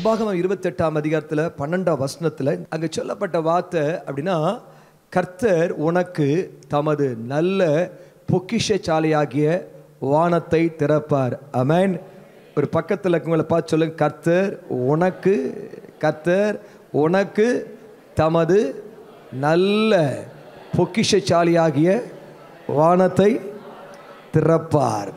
உபாகமம் இருபத்தெட்டாம் அதிகாரத்தில் பன்னெண்டாம் வசனத்தில் அங்கே சொல்லப்பட்ட வார்த்தை அப்படின்னா கர்த்தர் உனக்கு தமது நல்ல பொக்கிஷசாலையாகிய வானத்தை திறப்பார் அமேன் ஒரு பக்கத்தில் இருக்கவங்கள பார்த்து சொல்லுங்க கர்த்தர் உனக்கு கர்த்தர் உனக்கு தமது நல்ல பொக்கிஷசாலியாகிய வானத்தை திறப்பார்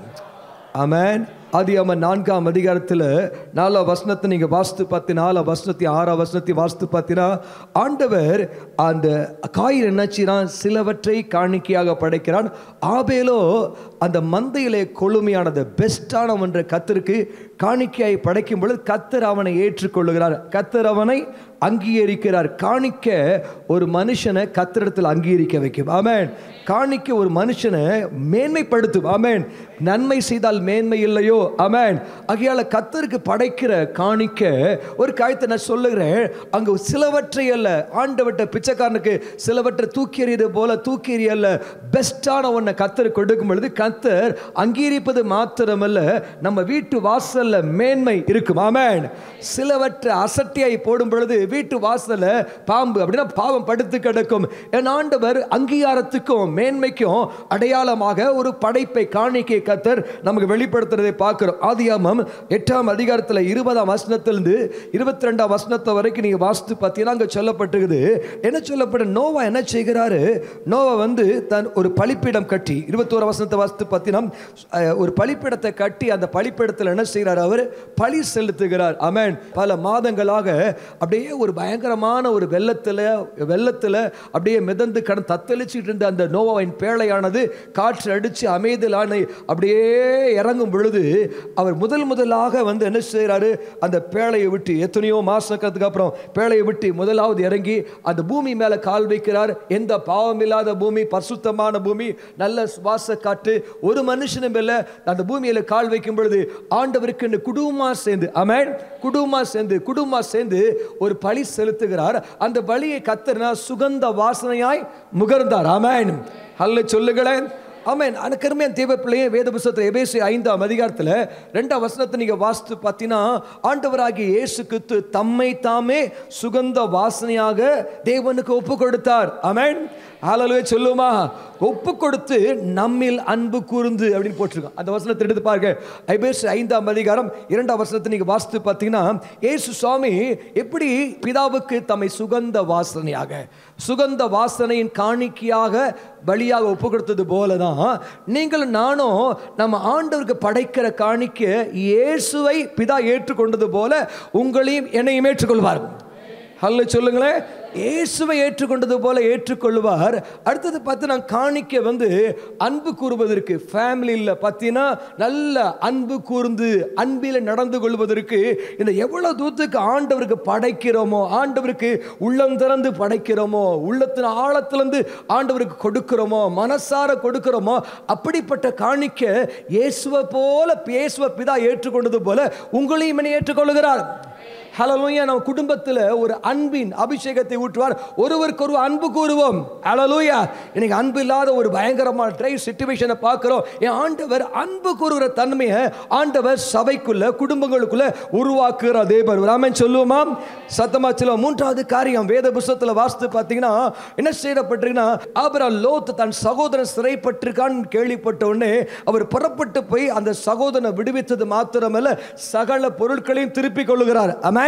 அமேன் ஆதி அவன் நான்காம் அதிகாரத்தில் நாலாம் வசனத்தை நீங்கள் வாஸ்து பார்த்து நாலாம் வசனத்தை ஆறாம் வசனத்தை வாஸ்து பார்த்தீங்கன்னா ஆண்டவர் அந்த காயில் என்னாச்சிறான் சிலவற்றை காணிக்கையாக படைக்கிறான் ஆபேலோ அந்த மந்தையிலே கொழுமையானது பெஸ்டான ஒன்றை கத்தருக்கு காணிக்கையாய் படைக்கும் பொழுது கத்தர் அவனை ஏற்றுக்கொள்ளுகிறார் கத்தர் அவனை அங்கீகரிக்கிறார் காணிக்க ஒரு மனுஷனை கத்திரத்தில் அங்கீகரிக்க வைக்கும் ஆமேன் காணிக்க ஒரு மனுஷனை மேன்மைப்படுத்தும் ஆமேன் நன்மை செய்தால் மேன்மை இல்லையோ ஆமேன் ஆகையால கத்தருக்கு படைக்கிற காணிக்க ஒரு காயத்தை நான் சொல்லுகிறேன் அங்கு சிலவற்றை அல்ல ஆண்டவட்ட பிச்சைக்காரனுக்கு சிலவற்றை தூக்கி எறியது போல தூக்கி எறிய அல்ல பெஸ்டான ஒன்றை கத்தர் கொடுக்கும் பொழுது கத்தர் அங்கீகரிப்பது மாத்திரமல்ல நம்ம வீட்டு வாசல்ல மேன்மை இருக்கும் ஆமேன் சிலவற்றை அசட்டியாய் போடும் பொழுது வீட்டு வாசல்ல பாம்பு அப்படின்னா பாவம் படுத்து கிடக்கும் என் ஆண்டவர் அங்கீகாரத்துக்கும் மேன்மைக்கும் அடையாளமாக ஒரு படைப்பை காணிக்கை கத்தர் நமக்கு வெளிப்படுத்துறதை பார்க்கிறோம் ஆதியாமம் எட்டாம் அதிகாரத்தில் இருபதாம் வசனத்திலிருந்து இருபத்தி ரெண்டாம் வசனத்தை வரைக்கும் நீங்க வாசித்து பார்த்தீங்கன்னா அங்கே சொல்லப்பட்டிருக்குது என்ன சொல்லப்பட்ட நோவா என்ன செய்கிறாரு நோவா வந்து தன் ஒரு பலிப்பீடம் கட்டி இருபத்தோரு வசனத்தை வாசித்து பார்த்தீங்கன்னா அஹ், ஒரு பலிப்பீடத்தை கட்டி அந்த பலிப்பீடத்தில் என்ன செய்கிறார் அவர் பலி செலுத்துகிறார் அமேன் பல மாதங்களாக அப்படியே ஒரு பயங்கரமான ஒரு வெள்ளத்தில் வெள்ளத்தில் அப்படியே மிதந்து கடன் தத்தளிச்சுட்டு இருந்த அந்த நோவாவின் பேழையானது காற்று அடித்து அமைதலான அப்படியே இறங்கும் பொழுது அவர் முதல் முதலாக வந்து என்ன செய்கிறாரு அந்த பேழையை விட்டு எத்தனையோ மாசத்துக்கு அப்புறம் பேழையை விட்டு முதலாவது இறங்கி அந்த பூமி மேலே கால் வைக்கிறார் எந்த பாவம் இல்லாத பூமி பரிசுத்தமான பூமி நல்ல சுவாச காற்று ஒரு மனுஷனும் மேல அந்த பூமியில கால் வைக்கும் பொழுது ஆண்டவருக்கு குடும்பமா சேர்ந்து அமேன் குடும்பமா சேர்ந்து குடும்பமா சேர்ந்து ஒரு பலி செலுத்துகிறார் அந்த பலியை கத்தர்னா சுகந்த வாசனையாய் முகர்ந்தார் அமேன் அல்ல சொல்லுங்களேன் ஆமென் அனுக்கருமையான தேவ பிள்ளையே வேத புஸ்தகத்தில் எபேசி ஐந்தாம் அதிகாரத்தில் ரெண்டாம் வசனத்தை நீங்கள் வாசித்து பார்த்தீங்கன்னா ஆண்டவராகிய இயேசு கிறிஸ்து தம்மை தாமே சுகந்த வாசனையாக தேவனுக்கு ஒப்பு கொடுத்தார் ஆமென் ஹalleluya சொல்லுமா ஒப்பு கொடுத்து நம்மில் அன்பு கூர்ந்து அப்படின்னு போட்டிருக்கோம் அந்த வசனத்தை எடுத்து பாருங்க ஐபேஸ் ஐந்தாம் அதிகாரம் இரண்டாம் வசனத்தை நீங்க வாசித்து பார்த்தீங்கன்னா இயேசு சுவாமி எப்படி பிதாவுக்கு தம்மை சுகந்த வாசனையாக சுகந்த வாசனையின் காணிக்கையாக பலியாக ஒப்பு கொடுத்தது போல தான் நீங்களும் நானும் நம்ம ஆண்டவருக்கு படைக்கிற காணிக்க இயேசுவை பிதா ஏற்றுக்கொண்டது போல உங்களையும் என்னையும் ஏற்றுக்கொள்வார் ஹல்ல சொல்லுங்களேன் இயேசுவை ஏற்றுக்கொண்டது போல ஏற்றுக்கொள்வார் அடுத்தது பார்த்து நான் காணிக்க வந்து அன்பு கூறுவதற்கு ஃபேமிலியில் பார்த்தீங்கன்னா நல்ல அன்பு கூர்ந்து அன்பில் நடந்து கொள்வதற்கு இந்த எவ்வளோ தூரத்துக்கு ஆண்டவருக்கு படைக்கிறோமோ ஆண்டவருக்கு உள்ளம் திறந்து படைக்கிறோமோ உள்ளத்தின் ஆழத்திலிருந்து ஆண்டவருக்கு கொடுக்கிறோமோ மனசார கொடுக்கிறோமோ அப்படிப்பட்ட காணிக்க இயேசுவை போல இயேசுவை பிதா ஏற்றுக்கொண்டது போல உங்களையும் என்னை ஏற்றுக்கொள்கிறார் ஹலலூயா நம்ம குடும்பத்தில் ஒரு அன்பின் அபிஷேகத்தை ஊற்றுவார் ஒருவருக்கு ஒரு அன்பு கூறுவோம் ஹலலூயா இன்னைக்கு அன்பு இல்லாத ஒரு பயங்கரமான ட்ரை சுச்சுவேஷனை பார்க்குறோம் என் ஆண்டவர் அன்பு கூறுகிற தன்மையை ஆண்டவர் சபைக்குள்ள குடும்பங்களுக்குள்ள உருவாக்குகிற தேவர் ராமன் சொல்லுவோமா சத்தமா சொல்லுவோம் மூன்றாவது காரியம் வேத புஸ்தகத்தில் வாசித்து பார்த்தீங்கன்னா என்ன செய்யப்பட்டிருக்குன்னா ஆபரா லோத் தன் சகோதரன் சிறைப்பட்டிருக்கான்னு கேள்விப்பட்ட உடனே அவர் புறப்பட்டு போய் அந்த சகோதரனை விடுவித்தது மாத்திரமல்ல சகல பொருட்களையும் திருப்பிக் கொள்ளுகிறார் அமேன்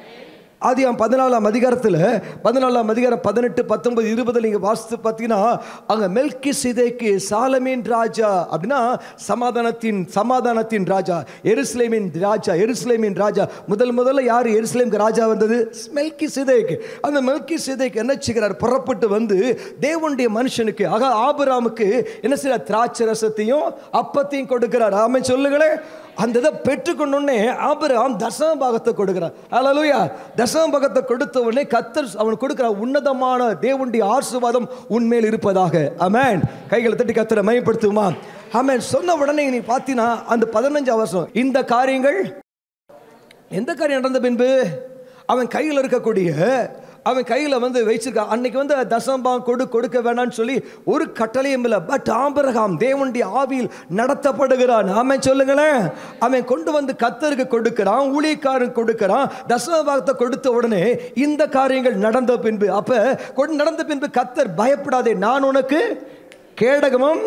ஆதியாம் பதினாலாம் அதிகாரத்தில் பதினாலாம் அதிகாரம் பதினெட்டு பத்தொன்பது இருபதில் நீங்கள் வாசித்து பார்த்தீங்கன்னா அங்கே மெல்கி சிதைக்கு சாலமீன் ராஜா அப்படின்னா சமாதானத்தின் சமாதானத்தின் ராஜா எருசலேமின் ராஜா எருசலேமின் ராஜா முதல் முதல்ல யார் எருசலேமுக்கு ராஜா வந்தது மெல்கி சிதைக்கு அந்த மெல்கி சிதைக்கு என்ன செய்கிறார் புறப்பட்டு வந்து தேவனுடைய மனுஷனுக்கு ஆக ஆபிராமுக்கு என்ன செய்யறார் திராட்சை ரசத்தையும் அப்பத்தையும் கொடுக்கிறார் ஆமென் சொல்லுங்களேன் அந்த இதை பெற்றுக்கொண்டோடனே ஆபிரகாம் தசம பாகத்தை கொடுக்கிறார் ஹalleluya தசம பாகத்தை கொடுத்த உடனே கத்தர் அவன் கொடுக்கிற உன்னதமான தேவனுடைய ஆசீர்வாதம் உன்மேல் இருப்பதாக அமேன் கைகளை தட்டி கத்தரை மயப்படுத்துமா ஆமென் சொன்ன உடனே நீ பார்த்தீங்கன்னா அந்த பதினஞ்சாம் வருஷம் இந்த காரியங்கள் எந்த காரியம் நடந்த பின்பு அவன் கையில் இருக்கக்கூடிய அவன் கையில் வந்து வச்சிருக்கான் அன்னைக்கு வந்து தசம்பாம் கொடு கொடுக்க வேணாம்னு சொல்லி ஒரு கட்டளையும் இல்லை பட் ஆபிரகாம் தேவனுடைய ஆவியில் நடத்தப்படுகிறான் அவன் சொல்லுங்களேன் அவன் கொண்டு வந்து கத்தருக்கு கொடுக்கிறான் ஊழியக்காரன் கொடுக்கிறான் தசமபாகத்தை கொடுத்த உடனே இந்த காரியங்கள் நடந்த பின்பு அப்ப கொண்டு நடந்த பின்பு கத்தர் பயப்படாதே நான் உனக்கு கேடகமும்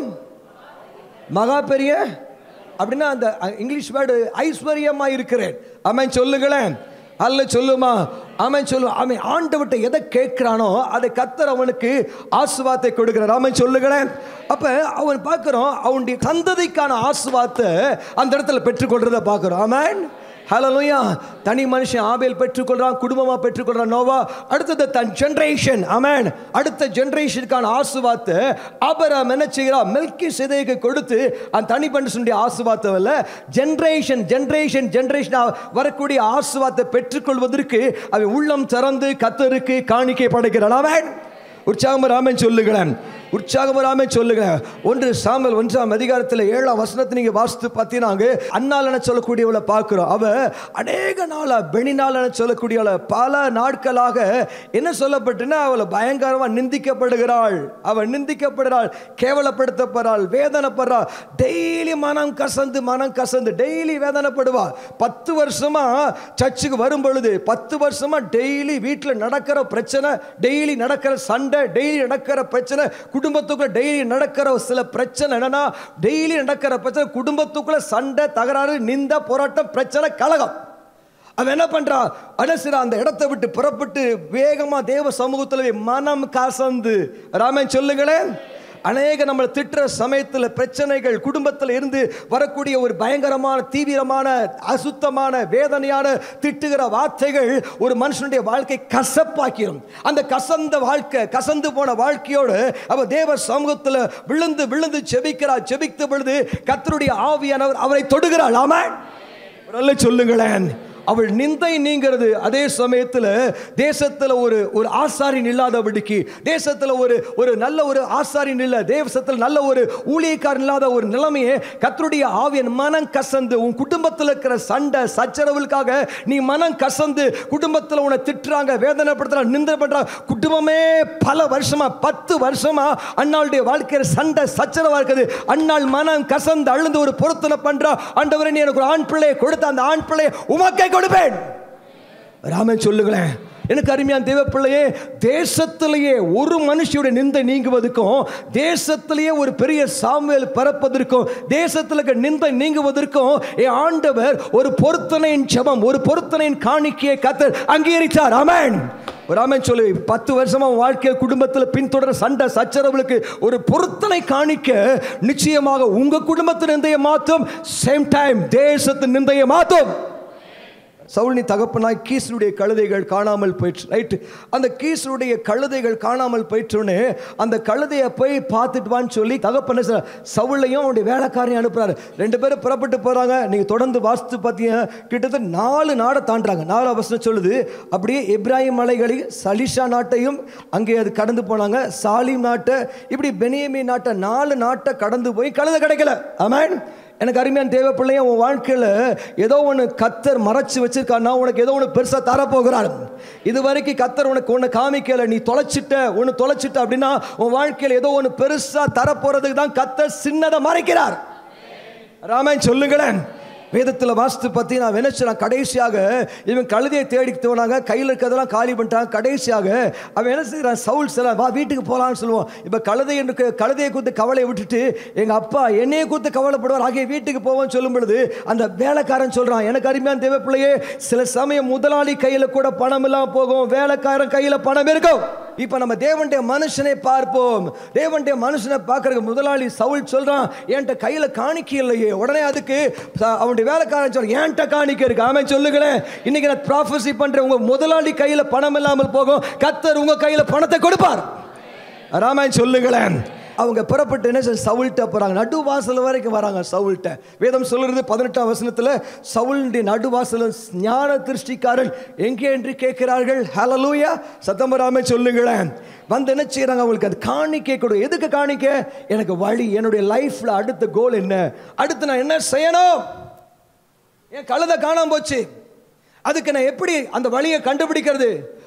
மகா பெரிய அப்படின்னா அந்த அஹ், இங்கிலீஷ் வேர்டு ஐஸ்வர்யமா இருக்கிறேன் அவன் சொல்லுங்களேன் அல்ல சொல்லுமா அவன் சொல்லு அவன் ஆண்டவட்ட எதை கேட்கிறானோ அதை கத்தர் அவனுக்கு ஆசுவாத்தை கொடுக்கிறார் அவன் சொல்லுங்களேன் அப்ப அவன் பார்க்கிறோம் அவனுடைய சந்ததிக்கான ஆசுவாத்தை அந்த இடத்துல பெற்றுக்கொள்றத பார்க்கிறோம் ஆமென் ஹலோயா தனி மனுஷன் ஆபேல் பெற்றுக்கொள்றான் குடும்பமா பெற்றுக்கொள்றான் நோவா அடுத்தது தன் ஜெனரேஷன் அமேன் அடுத்த ஜெனரேஷனுக்கான ஆசுவாத்தை ஆபராம் என்ன செய்கிறான் மில்கி சிதைக்கு கொடுத்து அந்த தனி மனுஷனுடைய ஆசுவாத்தை அல்ல ஜெனரேஷன் ஜெனரேஷன் ஜெனரேஷன் வரக்கூடிய ஆசுவாத்தை பெற்றுக்கொள்வதற்கு அவன் உள்ளம் திறந்து கத்தருக்கு காணிக்கை படைக்கிறான் அவன் உற்சாகம் ராமன் சொல்லுகிறேன் உற்சாகம் ராமன் சொல்லுகிறேன் ஒன்று சாம்பல் ஒன்றாம் அதிகாரத்தில் ஏழாம் வசனத்தை நீங்க வாசித்து பார்த்தீங்கன்னா அண்ணாலன சொல்லக்கூடியவளை பார்க்கிறோம் அவ அநேக நாளா பெணிநாளன சொல்லக்கூடியவளை பல நாட்களாக என்ன சொல்லப்பட்டுன்னா அவளை பயங்கரமா நிந்திக்கப்படுகிறாள் அவள் நிந்திக்கப்படுகிறாள் கேவலப்படுத்தப்படுறாள் வேதனைப்படுறாள் டெய்லி மனம் கசந்து மனம் கசந்து டெய்லி வேதனைப்படுவா பத்து வருஷமா சர்ச்சுக்கு வரும் பொழுது பத்து வருஷமா டெய்லி வீட்டில் நடக்கிற பிரச்சனை டெய்லி நடக்கிற சண்டை டெய்லி நடக்கிற பிரச்சனை குடும்பத்துக்குள்ள டெய்லி நடக்கிற சில பிரச்சனை என்னன்னா டெய்லி நடக்கிற பிரச்சனை குடும்பத்துக்குள்ள சண்டை தகராறு நிந்த போராட்டம் பிரச்சனை கலகம் அவன் என்ன பண்றா அனசிரா அந்த இடத்தை விட்டு புறப்பட்டு வேகமா தேவ சமூகத்தில் மனம் கசந்து ராமன் சொல்லுங்களேன் அநேக நம்மளை திட்டுற சமயத்தில் பிரச்சனைகள் குடும்பத்தில் இருந்து வரக்கூடிய ஒரு பயங்கரமான தீவிரமான அசுத்தமான வேதனையான திட்டுகிற வார்த்தைகள் ஒரு மனுஷனுடைய வாழ்க்கை கசப்பாக்கிரும் அந்த கசந்த வாழ்க்கை கசந்து போன வாழ்க்கையோடு அவ தேவ சமூகத்தில் விழுந்து விழுந்து செபிக்கிறார் செபித்த பொழுது கர்த்தருடைய ஆவியானவர் அவரை தொடுகிறாள் ஆமாம் நல்ல சொல்லுங்களேன் அவள் நிந்தை நீங்கிறது அதே சமயத்தில் தேசத்தில் ஒரு ஒரு ஆசாரின் இல்லாதபடிக்கு தேசத்தில் ஒரு ஒரு நல்ல ஒரு ஆசாரின் இல்ல தேசத்தில் நல்ல ஒரு ஊழியக்காரன் இல்லாத ஒரு நிலைமையை கத்தருடைய ஆவியன் மனம் கசந்து உன் குடும்பத்தில் இருக்கிற சண்டை சச்சரவுகளுக்காக நீ மனம் கசந்து குடும்பத்தில் உன்னை திட்டுறாங்க வேதனைப்படுத்துறாங்க நிந்தை பண்றாங்க குடும்பமே பல வருஷமா பத்து வருஷமா அண்ணாளுடைய வாழ்க்கையில் சண்டை சச்சரவா இருக்குது அண்ணாள் மனம் கசந்து அழுந்து ஒரு பொருத்தனை பண்றா ஆண்டவரே நீ எனக்கு ஒரு ஆண் பிள்ளையை கொடுத்த அந்த ஆண் பிள்ளையை உமக்கே கொடுப்பேன் ராமன் சொல்லுங்களேன் எனக்கு அருமையான தேவ பிள்ளையே தேசத்திலேயே ஒரு மனுஷியோட நிந்தை நீங்குவதற்கும் தேசத்திலேயே ஒரு பெரிய சாமுவேல் பிறப்பதற்கும் தேசத்தில் இருக்க நிந்தை நீங்குவதற்கும் என் ஆண்டவர் ஒரு பொருத்தனையின் ஜெபம் ஒரு பொருத்தனையின் காணிக்கையை கத்தர் அங்கீகரித்தார் ஆமென் ஒரு ஆமென் சொல்லு பத்து வருஷமா உன் வாழ்க்கை குடும்பத்தில் பின்தொடர சண்டை சச்சரவுகளுக்கு ஒரு பொருத்தனை காணிக்க நிச்சயமாக உங்க குடும்பத்தின் நிந்தையை மாற்றும் சேம் டைம் தேசத்தின் நிந்தையை மாற்றும் சவுல்னி தகப்பனாய் கீசனுடைய கழுதைகள் காணாமல் போயிற்று ரைட்டு அந்த கீசனுடைய கழுதைகள் காணாமல் போயிற்றுன்னு அந்த கழுதையை போய் பார்த்துட்டு வான்னு சொல்லி தகப்பன சவுளையும் அவனுடைய வேலைக்காரையும் அனுப்புறாரு ரெண்டு பேரும் புறப்பட்டு போறாங்க நீங்க தொடர்ந்து வாசித்து பார்த்தீங்க கிட்டத்தட்ட நாலு நாடை தாண்டுறாங்க நாலு அவசரம் சொல்லுது அப்படியே இப்ராஹிம் மலைகளில் சலிஷா நாட்டையும் அங்கே அது கடந்து போனாங்க சாலிம் நாட்டை இப்படி பெனியமி நாட்டை நாலு நாட்டை கடந்து போய் கழுதை கிடைக்கல ஆமாம் எனக்கு அருமையான தேவ பிள்ளைய உன் வாழ்க்கையில் ஏதோ ஒன்று கத்தர் மறைச்சு வச்சிருக்கான்னா உனக்கு ஏதோ ஒன்று பெருசாக தரப்போகிறார் இது வரைக்கும் கத்தர் உனக்கு ஒன்று காமிக்கல நீ தொலைச்சிட்ட ஒன்று தொலைச்சிட்ட அப்படின்னா உன் வாழ்க்கையில் ஏதோ ஒன்று பெருசாக தரப்போறதுக்கு தான் கத்தர் சின்னதை மறைக்கிறார் ராமன் சொல்லுங்களேன் வேதத்தில் வாஸ்து பற்றி நான் நினைச்சேன் கடைசியாக இவன் கழுதையை தேடிட்டு போனாங்க கையில் இருக்கிறதெல்லாம் காலி பண்ணிட்டாங்க கடைசியாக அவன் என்ன செய்கிறான் சவுல் சில வா வீட்டுக்கு போகலான்னு சொல்லுவான் இப்போ கழுதை என்று கழுதையை கூத்து கவலையை விட்டுட்டு எங்கள் அப்பா என்னையே கூத்து கவலைப்படுவார் ஆகிய வீட்டுக்கு போவோம்னு சொல்லும் பொழுது அந்த வேலைக்காரன் சொல்கிறான் எனக்கு அருமையான தேவ பிள்ளையே சில சமயம் முதலாளி கையில் கூட பணம் இல்லாமல் போகும் வேலைக்காரன் கையில் பணம் இருக்கும் இப்போ நம்ம தேவனுடைய மனுஷனை பார்ப்போம் தேவனுடைய மனுஷனை பார்க்கறதுக்கு முதலாளி சவுல் சொல்றான் என்கிட்ட கையில் காணிக்க இல்லையே உடனே அதுக்கு ச- அவனுடைய வேலைக்காரன் சொல்றான் என்கிட்ட காணிக்க இருக்கு அவன் சொல்லுங்களேன் இன்னைக்கு நான் ப்ராஃபஸி பண்றேன் உங்க முதலாளி கையில் பணம் இல்லாமல் போகும் கத்தர் உங்க கையில் பணத்தை கொடுப்பார் ராமாயன் சொல்லுங்களேன் அவங்க புறப்பட்டு என்ன செய்ய சவுல்கிட்ட போகிறாங்க நடுவாசல் வரைக்கும் வராங்க சவுல்கிட்ட வேதம் சொல்லுறது பதினெட்டாம் வசனத்தில் சவுளுடைய நடுவாசல் ஞான திருஷ்டிக்காரன் எங்கே என்று கேட்கிறார்கள் ஹலலூயா சத்தம்பராமே சொல்லுங்களேன் வந்து என்ன செய்கிறாங்க அவங்களுக்கு அது காணிக்கை கொடு எதுக்கு காணிக்க எனக்கு வழி என்னுடைய லைஃப்பில் அடுத்த கோல் என்ன அடுத்து நான் என்ன செய்யணும் என் கழுதை காணாம போச்சு அதுக்கு நான் எப்படி அந்த வழியை கண்டுபிடிக்கிறது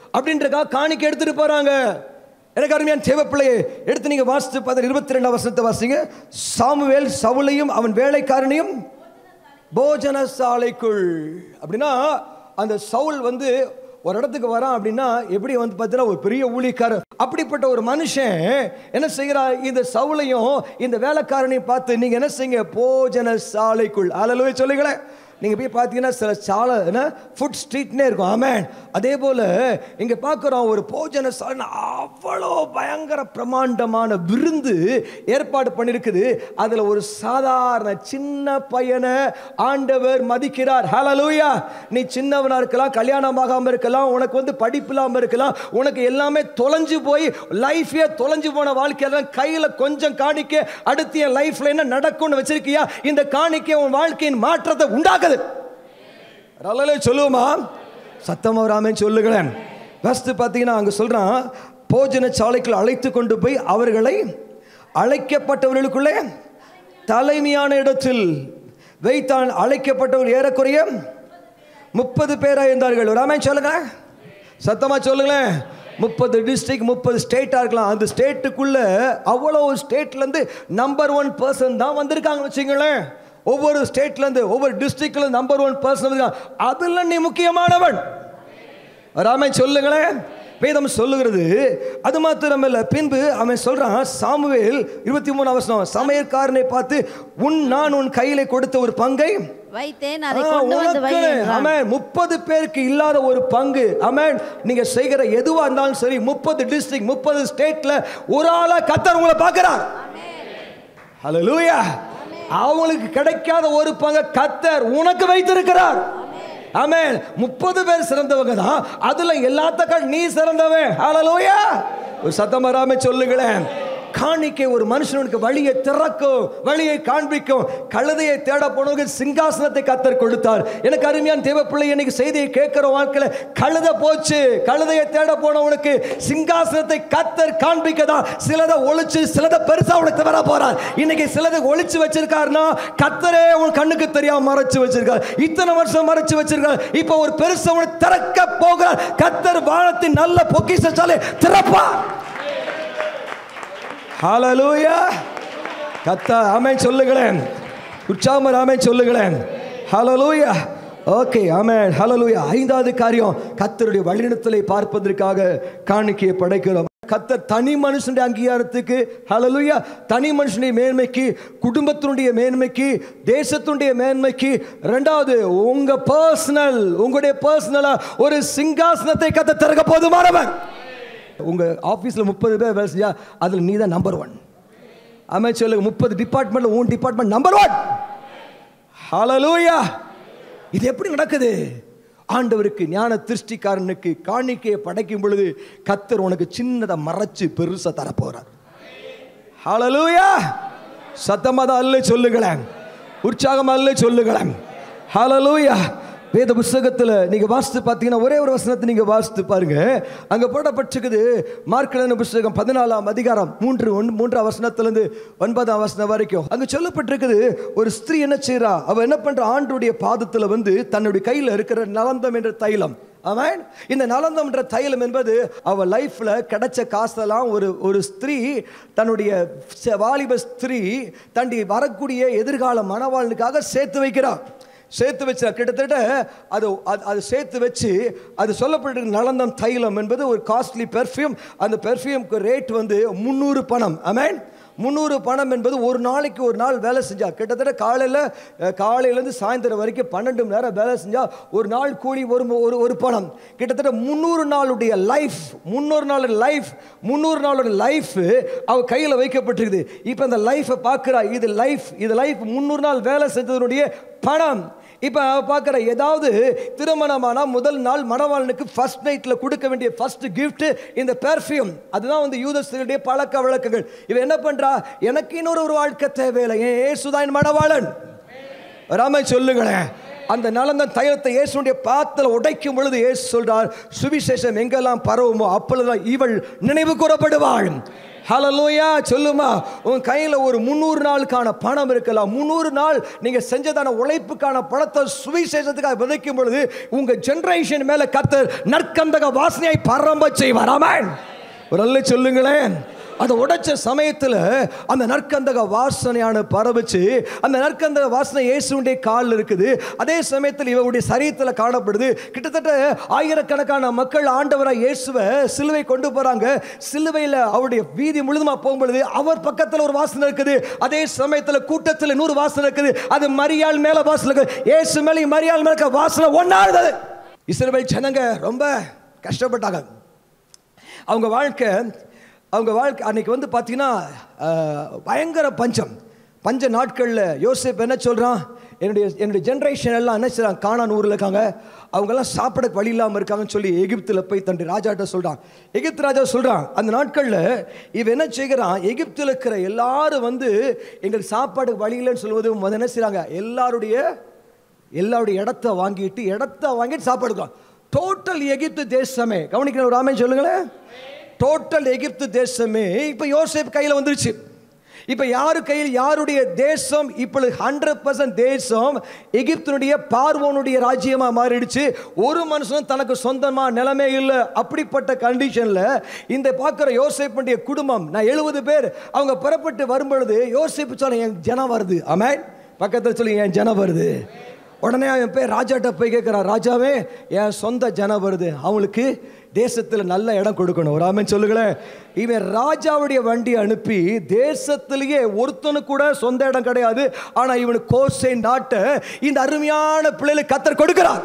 அப்படின்றக்காக காணிக்கை எடுத்துட்டு போறாங்க எனக்கு அருமையான தேவப்பிள்ளையே எடுத்து நீங்க வாசித்து பார்த்து இருபத்தி ரெண்டாம் வருஷத்தை வாசிங்க சாமுவேல் சவுலையும் அவன் வேலைக்காரனையும் போஜன சாலைக்குள் அப்படின்னா அந்த சவுல் வந்து ஒரு இடத்துக்கு வரான் அப்படின்னா எப்படி வந்து பார்த்தீங்கன்னா ஒரு பெரிய ஊழியக்காரர் அப்படிப்பட்ட ஒரு மனுஷன் என்ன செய்கிறா இந்த சவுலையும் இந்த வேலைக்காரனையும் பார்த்து நீங்க என்ன செய்யுங்க போஜன சாலைக்குள் அலலுவே சொல்லுங்களேன் நீங்க போய் பார்த்தீங்கன்னா சில சாலை என்ன ஃபுட் ஸ்ட்ரீட்னே இருக்கும் ஆமேன் அதே போல இங்க பார்க்குறோம் ஒரு போஜன சாலை அவ்வளோ பயங்கர பிரமாண்டமான விருந்து ஏற்பாடு பண்ணியிருக்குது அதுல ஒரு சாதாரண சின்ன பையனை ஆண்டவர் மதிக்கிறார் ஹalleluya நீ சின்னவனா இருக்கலாம் கல்யாணம் ஆகாம இருக்கலாம் உனக்கு வந்து படிப்பு இல்லாம இருக்கலாம் உனக்கு எல்லாமே தொலைஞ்சு போய் லைஃபே தொலைஞ்சு போன வாழ்க்கையெல்லாம் கையில கொஞ்சம் காணிக்க அடுத்து என் லைஃப்ல என்ன நடக்கும்னு வச்சிருக்கியா இந்த காணிக்கை உன் வாழ்க்கையின் மாற்றத்தை உண்டாக்குது ரலலே சொல்லுவோமா சத்தமா வராமன்னு சொல்லுங்களேன் ஃபஸ்ட்டு பார்த்தீங்கன்னா அங்கே சொல்கிறான் போஜன சாலைக்குள் அழைத்து கொண்டு போய் அவர்களை அழைக்கப்பட்டவர்களுக்குள்ளே தலைமையான இடத்தில் வைத்தான் அழைக்கப்பட்டவர் ஏறக்குறைய முப்பது பேராக இருந்தார்கள் ஒரு ஆமென் சொல்லுங்க சத்தமா சொல்லுங்களேன் முப்பது டிஸ்ட்ரிக்ட் முப்பது ஸ்டேட்டாக இருக்கலாம் அந்த ஸ்டேட்டுக்குள்ள அவ்வளோ ஸ்டேட்லேருந்து நம்பர் ஒன் பர்சன் தான் வந்திருக்காங்க வச்சுங்களேன் ஒவ்வொரு ஸ்டேட்லேருந்து ஒவ்வொரு டிஸ்ட்ரிக்ட்ல நம்பர் ஒன் பர்சன் அதில் நீ முக்கியமானவன் ராமே சொல்லுங்களேன் வேதம் சொல்லுகிறது அது மாத்திரமல்ல பின்பு அவன் சொல்றான் சாமுவேல் இருபத்தி மூணு அவசரம் சமையற்காரனை பார்த்து உன் நான் உன் கையிலே கொடுத்த ஒரு பங்கை வைத்தேன் அதை ஆ, கொண்டு வந்து வை உனக்கு, என்றான். ஆமென், முப்பது பேருக்கு இல்லாத ஒரு பங்கு அமேன் நீங்க செய்கிற எதுவா இருந்தாலும் சரி முப்பது டிஸ்ட்ரிக்ட் முப்பது ஸ்டேட்ல ஒரு ஆளா கத்தர் உங்களை பார்க்கிறார் ஹalleluya அவங்களுக்கு கிடைக்காத ஒரு பங்கு கத்தர் உனக்கு வைத்திருக்கிறார் ஆமென் முப்பது பேர் சிறந்தவங்க தான் அதுல எல்லாத்தக்க நீ சிறந்தவன் ஹalleluya ஒரு சத்தம் வராம சொல்லுங்களேன் காணிக்கை ஒரு மனுஷனுக்கு வழியை திறக்கும் வழியை காண்பிக்கும் கழுதையை தேட போனவங்க சிங்காசனத்தை கத்தர் கொடுத்தார் எனக்கு அருமையான தேவ பிள்ளை இன்னைக்கு செய்தியை கேட்கிற வாழ்க்கையில கழுதை போச்சு கழுதையை தேட போனவனுக்கு சிங்காசனத்தை கத்தர் காண்பிக்கதான் சிலதை ஒளிச்சு சிலதை பெருசா உனக்கு வர போறார் இன்னைக்கு சிலதை ஒளிச்சு வச்சிருக்காருன்னா கத்தரே உன் கண்ணுக்கு தெரியாம மறைச்சு வச்சிருக்கார் இத்தனை வருஷம் மறைச்சு வச்சிருக்கார் இப்போ ஒரு பெருசா உனக்கு திறக்க போகிறார் கத்தர் வானத்தின் நல்ல பொக்கிஷாலே திறப்பார் ஹalleluya கத்த ஆமென் சொல்லுங்களேன் உற்சாகமா ஆமென் சொல்லுங்களேன் ஹalleluya ஓகே ஆமென் ஹalleluya ஐந்தாவது காரியம் கத்தருடைய வழிநடத்தலை பார்ப்பதற்காக காணிக்கையை படைக்கிறோம் கத்தர் தனி மனுஷனுடைய அங்கீகாரத்துக்கு ஹalleluya தனி மனுஷனுடைய மேன்மைக்கு குடும்பத்தினுடைய மேன்மைக்கு தேசத்தினுடைய மேன்மைக்கு ரெண்டாவது உங்க பர்சனல் உங்களுடைய பர்சனலா ஒரு சிங்காசனத்தை கத்த திறக்க போதுமானவர் உங்க ஆபீஸ்ல முப்பது பேர் வேலை செஞ்சா அதுல நீ தான் நம்பர் ஒன் அமைச்சர் சொல்லுங்க முப்பது டிபார்ட்மெண்ட்ல உன் டிபார்ட்மெண்ட் நம்பர் ஒன் ஹalleluya இது எப்படி நடக்குது ஆண்டவருக்கு ஞான திருஷ்டிக்காரனுக்கு காணிக்கையை படைக்கும் பொழுது கத்தர் உனக்கு சின்னதை மறைச்சு பெருசா தரப்போறார் ஹalleluya சத்தமா தான் அல்ல சொல்லுங்களேன் உற்சாகமா அல்ல சொல்லுங்களேன் ஹalleluya வேத புஸ்தகத்தில் நீங்க வாசித்து பார்த்தீங்கன்னா ஒரே ஒரு வசனத்தை நீங்க வாசித்து பாருங்க அங்க போடப்பட்டிருக்குது மார்க்கலன புஸ்தகம் பதினாலாம் அதிகாரம் மூன்று ஒன் மூன்றாம் வசனத்திலிருந்து ஒன்பதாம் வசனம் வரைக்கும் அங்க சொல்லப்பட்டிருக்குது ஒரு ஸ்திரீ என்ன செய்றா அவ என்ன பண்ற ஆண்டுடைய பாதத்துல வந்து தன்னுடைய கையில இருக்கிற நலந்தம் என்ற தைலம் ஆமென் இந்த நலந்தம்ன்ற தைலம் என்பது அவ லைஃப்ல கிடைச்ச காசெல்லாம் ஒரு ஒரு ஸ்திரீ தன்னுடைய ச- வாலிப ஸ்திரீ தண்டி வரக்கூடிய எதிர்கால மணவாளனுக்காக சேர்த்து வைக்கிறார் சேர்த்து வச்சா கிட்டத்தட்ட அது அது- அது சேர்த்து வச்சு அது சொல்லப்பட்டிருக்க நலந்தம் தைலம் என்பது ஒரு காஸ்ட்லி பெர்ஃப்யூம் அந்த பெர்ஃப்யூம்க்கு ரேட் வந்து முந்நூறு பணம் ஆமென் முந்நூறு பணம் என்பது ஒரு நாளைக்கு ஒரு நாள் வேலை செஞ்சா கிட்டத்தட்ட காலையில் காலையிலேருந்து சாயந்தரம் வரைக்கும் பன்னெண்டு மணி நேரம் வேலை செஞ்சா ஒரு நாள் கூலி ஒரு ஒரு ஒரு பணம் கிட்டத்தட்ட முந்நூறு நாளுடைய லைஃப் முந்நூறு நாளோட லைஃப் முந்நூறு நாளோட லைஃப் அவ கையில் வைக்கப்பட்டிருக்குது இப்போ அந்த லைஃப்பை பார்க்குறா இது லைஃப் இது லைஃப் முந்நூறு நாள் வேலை செஞ்சதனுடைய பணம் இப்போ அவ பார்க்குற ஏதாவது திருமணமானா முதல் நாள் மணவாளனுக்கு ஃபர்ஸ்ட் நைட்டில் கொடுக்க வேண்டிய ஃபர்ஸ்ட் gift இந்த பெர்ஃப்யூம் அதுதான் வந்து யூதஸ்தர்களுடைய பழக்க வழக்கங்கள் இவன் என்ன பண்றா எனக்கு இன்னொரு ஒரு வாழ்க்கை தேவையில்லை ஏன் ஏசுதான் என் மணவாளன் ராம சொல்லுங்களேன் அந்த நலந்த தைலத்தை இயேசுடைய பாத்தில் உடைக்கும் பொழுது இயேசு சொல்றார் சுவிசேஷம் எங்கெல்லாம் பரவுமோ அப்பொழுதுதான் இவள் நினைவு கூறப்படுவாள் ஹalleluya சொல்லுமா உன் கையில் ஒரு முந்நூறு நாளுக்கான பணம் இருக்கலாம் முந்நூறு நாள் நீங்க செஞ்சதான உழைப்புக்கான பணத்தை சுவிசேஷத்துக்காக விதைக்கும் பொழுது உங்க ஜெனரேஷன் மேல கர்த்தர் நற்கந்தக வாசனையை பரம்ப செய்வார் ஆமென் ஒரு அல்ல சொல்லுங்களேன் அதை உடைச்ச சமயத்தில் அந்த நற்கந்தக வாசனையான பரவுச்சு அந்த நற்கந்தக வாசனை இயேசுடைய காலில் இருக்குது அதே சமயத்தில் இவருடைய சரீரத்தில் காணப்படுது கிட்டத்தட்ட ஆயிரக்கணக்கான மக்கள் ஆண்டவராக இயேசுவை சிலுவை கொண்டு போறாங்க சிலுவையில் அவருடைய வீதி முழுதுமா போகும்பொழுது அவர் பக்கத்தில் ஒரு வாசனை இருக்குது அதே சமயத்தில் கூட்டத்தில் நூறு வாசனை இருக்குது அது மரியாள் மேல வாசனை இருக்குது இயேசு மேலே மரியாள் மேல இருக்க வாசனை ஒன்றா இருந்தது இஸ்ரவேல் ஜனங்க ரொம்ப கஷ்டப்பட்டாங்க அவங்க வாழ்க்கை அவங்க வாழ்க்கை அன்னைக்கு வந்து பார்த்தீங்கன்னா அஹ், பயங்கர பஞ்சம் பஞ்ச நாட்களில் யோசிப் என்ன சொல்கிறான் என்னுடைய என்னுடைய ஜென்ரேஷன் எல்லாம் என்ன செய்றாங்க காணான் ஊரில் இருக்காங்க அவங்கெல்லாம் சாப்பிட வழி இல்லாமல் இருக்காங்கன்னு சொல்லி எகிப்தில் போய் தன்னுடைய ராஜாட்ட சொல்கிறான் எகிப்து ராஜா சொல்கிறான் அந்த நாட்களில் இவன் என்ன செய்கிறான் எகிப்தில் இருக்கிற எல்லாரும் வந்து எங்களுக்கு சாப்பாடுக்கு வழி இல்லைன்னு சொல்வது முதல்ல என்ன செய்கிறாங்க எல்லாருடைய எல்லாருடைய இடத்த வாங்கிட்டு இடத்த வாங்கிட்டு சாப்பாடுக்கலாம் டோட்டல் எகிப்து தேசமே கவனிக்கிற ஒரு ஆமே சொல்லுங்களேன் டோட்டல் எகிப்து தேசமே இப்போ யோசேப் கையில் வந்துருச்சு இப்போ யாரு கையில் யாருடைய தேசம் இப்பொழுது ஹண்ட்ரட் பர்சன்ட் தேசம் எகிப்தினுடைய பார்வோனுடைய ராஜ்யமாக மாறிடுச்சு ஒரு மனுஷனும் தனக்கு சொந்தமா நிலைமை இல்லை அப்படிப்பட்ட கண்டிஷனில் இந்த பார்க்குற யோசேப்புடைய குடும்பம் நான் எழுபது பேர் அவங்க புறப்பட்டு வரும்பொழுது யோசிப்பு சொல்ல என் ஜனம் வருது ஆமென் பக்கத்தில் சொல்லி என் ஜனம் வருது உடனே அவன் போய் ராஜாட்ட போய் கேட்குறான் ராஜாவே என் சொந்த ஜனம் வருது அவங்களுக்கு தேசத்தில் நல்ல இடம் கொடுக்கணும் ஒரு ஆமென் சொல்லுங்களேன் இவன் ராஜாவுடைய வண்டி அனுப்பி தேசத்திலேயே ஒருத்தனு கூட சொந்த இடம் கிடையாது ஆனால் இவனுக்கு கோசை நாட்டை இந்த அருமையான பிள்ளைகளுக்கு கத்தர் கொடுக்கிறார்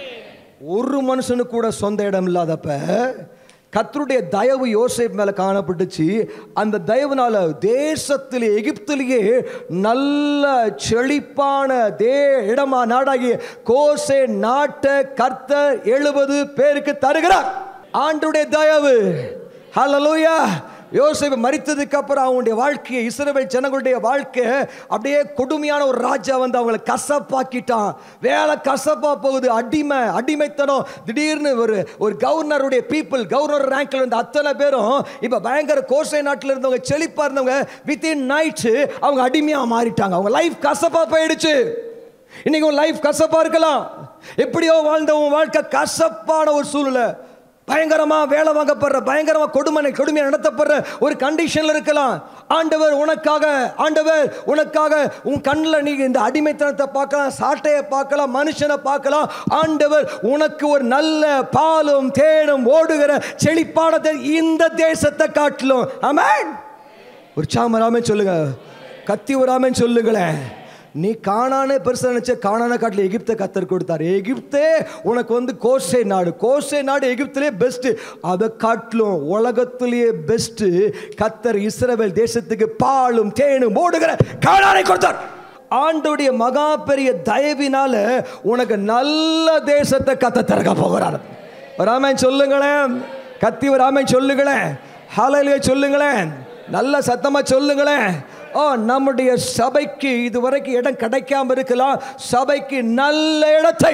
ஒரு மனுஷனுக்கு கூட சொந்த இடம் இல்லாதப்ப கத்தருடைய தயவு யோசேப் மேல காணப்பட்டுச்சு அந்த தயவுனால தேசத்திலே எகிப்திலேயே நல்ல செழிப்பான தே இடமா நாடாகிய கோசே நாட்டை கர்த்தர் எழுபது பேருக்கு தருகிறார் ஆண்டுடைய தயவு ஹalleluya யோசேப்பு மரித்ததுக்கு அப்புறம் அவங்களுடைய வாழ்க்கையை இஸ்ரவேல் ஜனங்களுடைய வாழ்க்கை அப்படியே கொடுமையான ஒரு ராஜா வந்து அவங்களை கசப்பாக்கிட்டான் வேலை கசப்பா போகுது அடிமை அடிமைத்தனம் திடீர்னு ஒரு ஒரு கவர்னருடைய பீப்புள் கவர்னர் ரேங்க்ல இருந்த அத்தனை பேரும் இப்போ பயங்கர கோசை நாட்டில் இருந்தவங்க செழிப்பா இருந்தவங்க வித்தின் நைட்ஸ் அவங்க அடிமையா மாறிட்டாங்க அவங்க லைஃப் கசப்பா போயிடுச்சு இன்னைக்கு உன் லைஃப் கசப்பா இருக்கலாம் எப்படியோ வாழ்ந்த உன் வாழ்க்கை கசப்பான ஒரு சூழ்நிலை பயங்கரமா வேலை வாங்கப்படுற பயங்கரமா கொடுமை கொடுமையை நடத்தப்படுற ஒரு கண்டிஷன்ல இருக்கலாம் ஆண்டவர் உனக்காக ஆண்டவர் உனக்காக உன் கண்ணில் நீ இந்த அடிமைத்தனத்தை பார்க்கலாம் சாட்டையை பார்க்கலாம் மனுஷனை பார்க்கலாம் ஆண்டவர் உனக்கு ஒரு நல்ல பாலும் தேனும் ஓடுகிற செழிப்பான தே- இந்த தேசத்தை காட்டிலும் ஆமென் ஒரு சாமராமே சொல்லுங்க கத்தி வராமன் சொல்லுங்களேன் நீ காணானே பெருசா நினைச்ச காணான காட்டில் எகிப்தை கத்தர் கொடுத்தார் எகிப்தே உனக்கு வந்து கோசை நாடு கோசை நாடு எகிப்திலே பெஸ்ட் அதை காட்டிலும் உலகத்திலேயே பெஸ்ட் கத்தர் இஸ்ரவேல் தேசத்துக்கு பாலும் தேனும் ஓடுகிற காணானை கொடுத்தார் ஆண்டுடைய மகா பெரிய தயவினால உனக்கு நல்ல தேசத்தை கத்த திறக்க போகிறார் ராமன் சொல்லுங்களேன் கத்தி ராமன் சொல்லுங்களேன் ஹாலையிலே சொல்லுங்களேன் நல்ல சத்தமா சொல்லுங்களேன் ஓ நம்முடைய சபைக்கு இதுவரைக்கும் இடம் கிடைக்காம இருக்கலாம் சபைக்கு நல்ல இடத்தை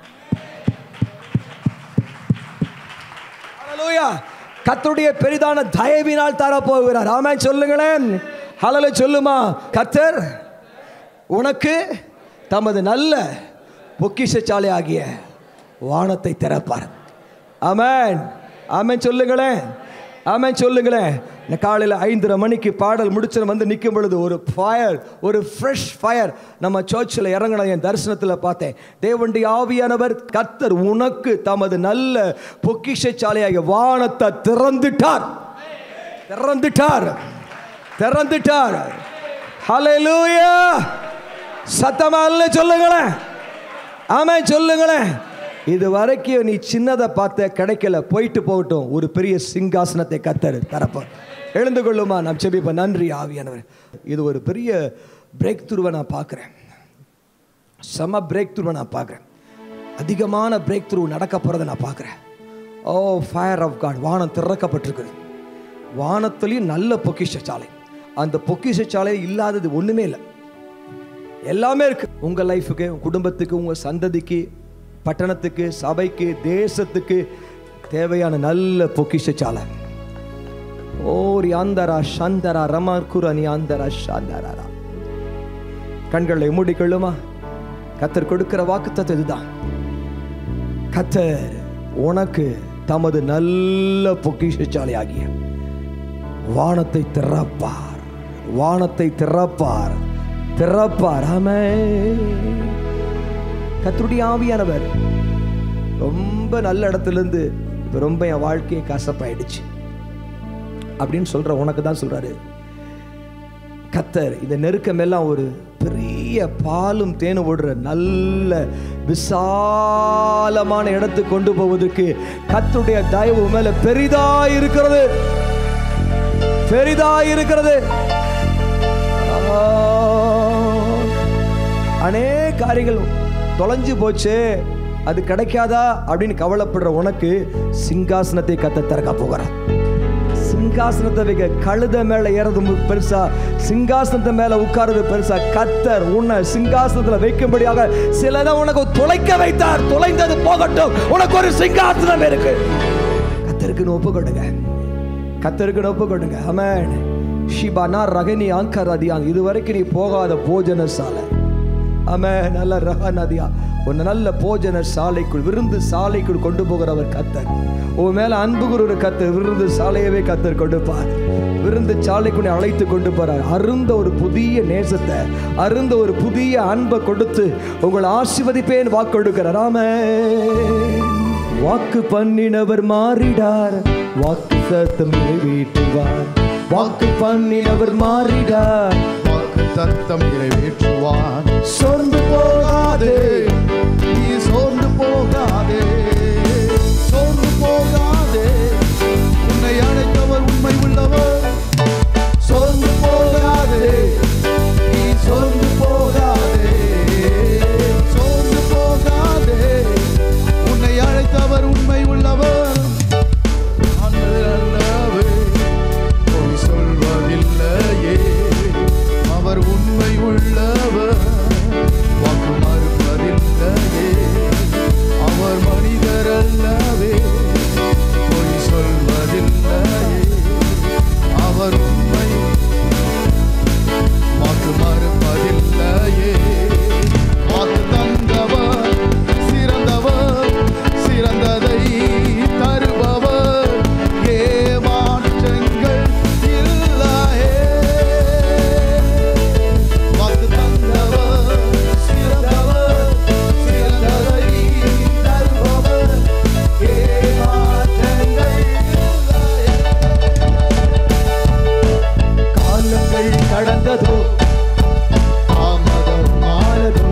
ஹalleluya கர்த்தருடைய பெரிதான தயவினால் தரப்போகிறார் ஆமென் சொல்லுங்களேன் ஹalleluya சொல்லுமா கர்த்தர் உனக்கு தமது நல்ல பொக்கிஷச்சாலை ஆகிய வானத்தை திறப்பார் ஆமென் ஆமென் சொல்லுங்களேன் ஆமென் சொல்லுங்களேன் இந்த காலையில் ஐந்தரை மணிக்கு பாடல் முடிச்சு வந்து நிற்கும் பொழுது ஒரு ஃபயர் ஒரு ஃப்ரெஷ் ஃபயர் நம்ம சர்ச்சில் இறங்கின என் தரிசனத்தில் பார்த்தேன் தேவண்டி ஆவியானவர் கர்த்தர் உனக்கு தமது நல்ல பொக்கிஷச்சாலையாகிய வானத்தை திறந்துட்டார் திறந்துட்டார் திறந்துட்டார் ஹalleluya சத்தமா அல்ல சொல்லுங்களேன் ஆமென் சொல்லுங்களேன் இது வரைக்கும் நீ சின்னதை பார்த்த கிடைக்கல போயிட்டு போகட்டும் ஒரு பெரிய சிங்காசனத்தை கத்தர் தரப்பார் எழுந்து கொள்ளுமா நாம் செபிப்ப நன்றி ஆவியானவர் இது ஒரு பெரிய பிரேக் துருவை நான் பார்க்குறேன் செம பிரேக் துருவை நான் பார்க்குறேன் அதிகமான பிரேக் த்ரூ நடக்க போகிறத நான் பார்க்குறேன் ஓ ஃபயர் ஆஃப் காட் வானம் திறக்கப்பட்டிருக்குது வானத்துலேயும் நல்ல பொக்கிஷ சாலை அந்த பொக்கிஷ சாலை இல்லாதது ஒன்றுமே இல்லை எல்லாமே இருக்கு உங்க லைஃபுக்கு உங்க குடும்பத்துக்கு உங்க சந்ததிக்கு பட்டணத்துக்கு சபைக்கு தேசத்துக்கு தேவையான நல்ல பொக்கிஷ சாலை ஓரி ஆந்தரா சந்தரா ரமாக்குரணி ஆந்தரா சாந்தரா கண்களை மூடிக்கொள்ளுமா கத்தர் கொடுக்கிற வாக்குத்தத்தம் இதுதான் கத்தர் உனக்கு தமது நல்ல பொக்கிஷசாலியாகிய வானத்தை திறப்பார் வானத்தை திறப்பார் திறப்பார் ஆமே கத்தருடைய ஆவியானவர் ரொம்ப நல்ல இடத்துல இருந்து இப்ப ரொம்ப என் வாழ்க்கையை கசப்பாயிடுச்சு அப்படின்னு சொல்ற உனக்கு தான் சொல்றாரு கத்தர் இந்த நெருக்கம் எல்லாம் ஒரு பெரிய பாலும் தேனும் ஓடுற நல்ல விசாலமான இடத்துக்கு கொண்டு போவதற்கு கத்தருடைய தயவு மேல பெரிதா இருக்கிறது பெரிதா இருக்கிறது ஆ, அநேக காரியங்கள் தொலைஞ்சு போச்சு அது கிடைக்காதா அப்படின்னு கவலைப்படுற உனக்கு சிங்காசனத்தை கத்த திறக்க போகிறான் சிங்காசனத்தை வைக்க கழுத மேல ஏறது மு- பெருசா சிங்காசனத்தை மேல உட்கார்றது பெருசா கத்தர் உன்னை சிங்காசனத்துல வைக்கும்படியாக சிலதை உனக்கு தொலைக்க வைத்தார் தொலைந்தது போகட்டும் உனக்கு ஒரு சிங்காசனம் இருக்கு கத்தருக்கு ஒப்பு கொடுங்க கத்தருக்கு ஒப்பு கொடுங்க அமேன் ஷிபானா ரகனி ஆங்கராதியான் இது வரைக்கும் நீ போகாத போஜன சாலை ஆமே நல்ல ரக நதியா உன்னை நல்ல போஜன சாலைக்குள் விருந்து சாலைக்குள் கொண்டு போகிறவர் கத்தர் உன் மேல அன்பு குரு கத்தர் விருந்து சாலையவே கத்தர் கொடுப்பார் விருந்து சாலைக்குள்ளே அழைத்து கொண்டு போறார் அருந்த ஒரு புதிய நேசத்தை அருந்த ஒரு புதிய அன்பை கொடுத்து உங்களை ஆசிர்வதிப்பேன் வாக்கு கொடுக்கிறார் ஆமே வாக்கு பண்ணினவர் மாறிடார் வாக்கு சத்தம் நிறைவேற்றுவார் வாக்கு பண்ணினவர் மாறிடார் வாக்கு தத்தம் நிறைவேற்றுவான் சொர்ந்து போகாதே நீ சோர்ந்து போகாதே சோர்ந்து போகாதே உன்னை அழைத்தவர் உண்மை உள்ளவர் சோர்ந்து போகாதே நீ சோர்ந்து போகாதே சோர்ந்து போகாதே உன்னை அழைத்தவர் உண்மை உள்ளவர் ஆண்டவர் அல்லவே பொய் சொல்வதில்லையே அவர் உண்மை உள்ளவர் வாக்கு மறுப்பதில்லையே அவர் மனிதர் அல்லவே பொய் சொல்வதில்லையே அவர் உண்மை வாக்கு மறுப்பதில்லையே வாக்கு தந்தவர் சிறந்தவர் சிறந்ததை தருபவர் ஏமாற்றங்கள் இல்லையே வாக்கு தந்தவர் சிறந்தவர் சிறந்ததை தருபவர் ஏமாற்றங்கள் இல்லையே காலங்கள் கடந்ததோ தாமதம் ஆனதோ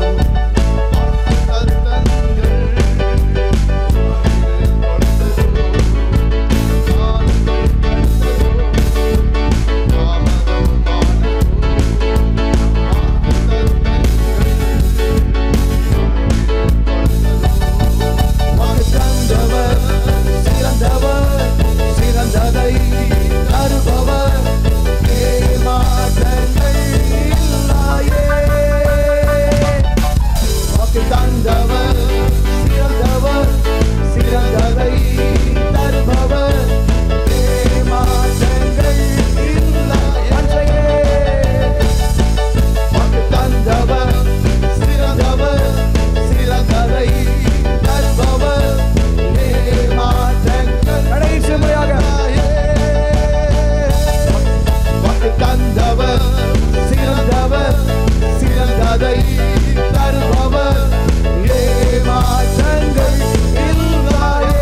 வாக்கு தந்தவர் சிறந்தவர் சிறந்ததை தருபவர் ஏமாற்றங்கள் இல்லையே வாக்கு தந்தவர் சிறந்தவர் சிறந்ததை தருபவர் ஏமாற்றங்கள் இல்லையே வாக்கு தந்தவர் சிறந்தவர் சிறந்ததை தருபவர் ஏமாற்றங்கள் கடைசி முறையாக வாக்கு தந்தவர் சிறந்தவர் சிறந்ததை தருபவர் ஏமாற்றங்கள் இல்லையே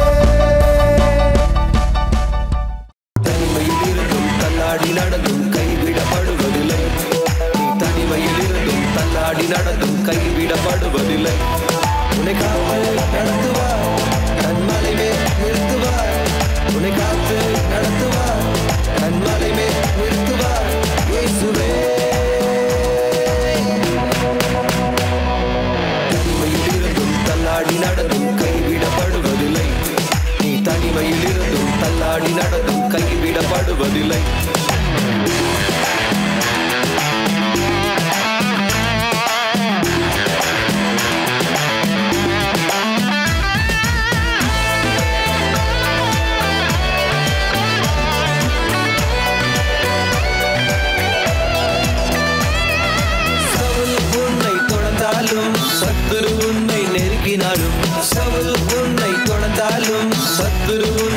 தனிமையில் இருந்தும் தள்ளாடி நடந்தும் கைவிடப்படுவதில்லை நீ தனிமையில் இருந்தும் தள்ளாடி நடந்தும் கைவிடப்படுவதில்லை உன்னை காத்து நடத்துவார் கண்மலை மேல் நிறுத்துவார் உன்னை காத்து நடத்துவார் கண்மலை மேல் நிறுத்துவார் இயேசுவே தனிமையில் இருந்தும் தள்ளாடி நடந்தும் கைவிடப்படுவதில்லை நீ தனிமையில் இருந்தும் தள்ளாடி நடந்தும் கைவிடப்படுவதில்லை வாக்கு சத்துரு உன்னை நெருக்கினாலும் சவுல் உன்னை தொடர்ந்தாலும் சத்துரு உன்னை